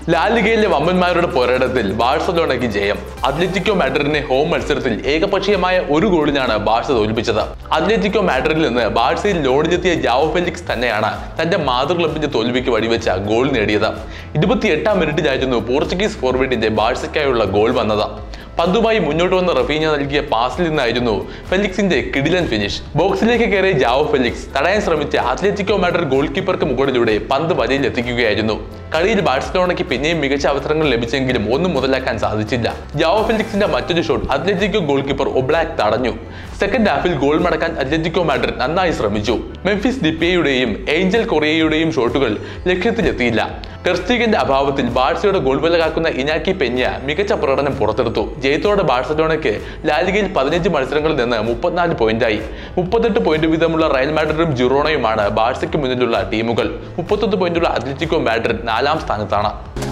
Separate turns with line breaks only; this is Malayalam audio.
ലാലിഗയിലെ വമ്പന്മാരുടെ പോരാട്ടത്തിൽ ബാഴ്സലോണയ്ക്ക് ജയം അത്ലറ്റിക്കോ മാഡ്രിഡിനെ ഹോം മത്സരത്തിൽ ഏകപക്ഷീയമായ ഒരു ഗോളിനാണ് ബാഴ്സ തോൽപ്പിച്ചത് അത്ലറ്റിക്കോ മാഡ്രിഡിൽ നിന്ന് ബാഴ്സയിൽ ലോണിലെത്തിയ ജാവോ ഫെലിക്സ് തന്നെയാണ് തന്റെ മാതൃ ക്ലബിന്റെ തോൽവിക്ക് വഴിവെച്ച ഗോൾ നേടിയത് ഇരുപത്തിയെട്ടാം മിനിറ്റിലായിരുന്നു പോർച്ചുഗീസ് ഫോർവേഡിന്റെ ബാഴ്സയ്ക്കായുള്ള ഗോൾ വന്നത് പന്തുമായി മുന്നോട്ട് വന്ന റഫീന നൽകിയ പാസിൽ നിന്നായിരുന്നു ഫെലിക്സിന്റെ കിടിലൻ ഫിനിഷ് ബോക്സിലേക്ക് കയറിയ ജാവോ ഫെലിക്സ് തടയാൻ ശ്രമിച്ച അത്ലറ്റിക്കോ മാഡ്രിഡ് ഗോൾ കീപ്പർക്ക് മുകളിലൂടെ പന്ത് വലയിൽ എത്തിക്കുകയായിരുന്നു കളിയിൽ ബാഴ്സലോണയ്ക്ക് പിന്നെയും മികച്ച അവസരങ്ങൾ ലഭിച്ചെങ്കിലും ഒന്നും മുതലാക്കാൻ സാധിച്ചില്ല ജാവോ ഫെലിക്സിന്റെ മറ്റൊരു shot Atletico goal keeper Oblak തടഞ്ഞു സെക്കൻഡ് ഹാഫിൽ ഗോൾ മടക്കാൻ അത്ലറ്റിക്കോ മാഡ്രിഡ് നന്നായി ശ്രമിച്ചു മെംഫിസ് ഡിപ്പയുടെയും ഏഞ്ചൽ കൊറിയയുടെയും ഷോട്ടുകൾ ലക്ഷ്യത്തിലെത്തിയില്ല ടെർസ്റ്റീഗന്റെ അഭാവത്തിൽ ബാഴ്സയുടെ ഗോൾ കാക്കുന്ന ഇനാക്കി പെഞ്ഞ മികച്ച പ്രകടനം പുറത്തെടുത്തു ജയത്തോടെ ബാഴ്സലോണയ്ക്ക് ലാലിഗയിൽ പതിനഞ്ച് മത്സരങ്ങളിൽ നിന്ന് മുപ്പത്തിനാല് പോയിന്റായി മുപ്പത്തെട്ട് പോയിന്റ് വീതമുള്ള റയൽ മാഡ്രിഡും ജിറോണയുമാണ് ബാഴ്സയ്ക്ക് മുന്നിലുള്ള ടീമുകൾ മുപ്പത്തൊന്ന് പോയിന്റുള്ള അത്ലറ്റിക്കോ മാഡ്രിഡ് നാലാം സ്ഥാനത്താണ്